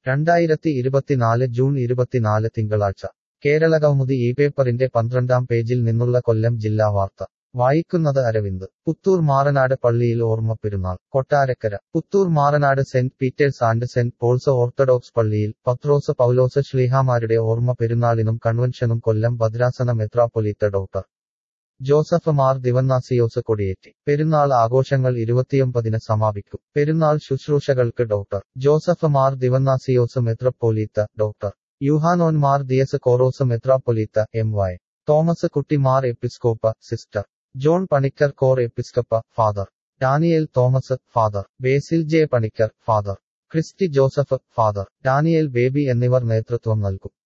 രണ്ടായിരത്തി ഇരുപത്തിനാല് ജൂൺ ഇരുപത്തിനാല് തിങ്കളാഴ്ച കേരളകൗമുദി ഈ പേപ്പറിന്റെ പന്ത്രണ്ടാം പേജിൽ നിന്നുള്ള കൊല്ലം ജില്ലാ വാർത്ത വായിക്കുന്നത് അരവിന്ദ് പുത്തൂർ മാറനാട് പള്ളിയിൽ ഓർമ്മ പെരുന്നാൾ Kottarakkara Puthur Maranad Saint Peter's and Saint Paul's orthodox പള്ളിയിൽ പത്രോസ് പൗലോസ് ശ്ലീഹാമാരുടെ ഓർമ്മ പെരുന്നാളിനും കൺവെൻഷനും കൊല്ലം ഭദ്രാസന മെത്രാപ്പൊലീത്ത ഡോക്ടർ ജോസഫ് മാർ ദിവന്നാസിയോസ് കൊടിയേറ്റി പെരുന്നാൾ ആഘോഷങ്ങൾ ഇരുപത്തിയൊമ്പതിന് സമാപിക്കും പെരുന്നാൾ ശുശ്രൂഷകൾക്ക് ഡോക്ടർ ജോസഫ് മാർ ദിവന്നാസിയോസ് മെത്രപ്പോലീത്ത ഡോക്ടർ യുഹാനോൻ മാർ ദിയസ് കോറോസ് മെത്രാപ്പൊലീത്ത M Y Thomas Kutty Mar എപ്പിസ്കോപ്പ സിസ്റ്റർ ജോൺ പണിക്കർ കോർ എപ്പിസ്കപ്പ father Daniel Thomas father Basil J Panicker father Christy Joseph father Daniel Baby എന്നിവർ നേതൃത്വം നൽകും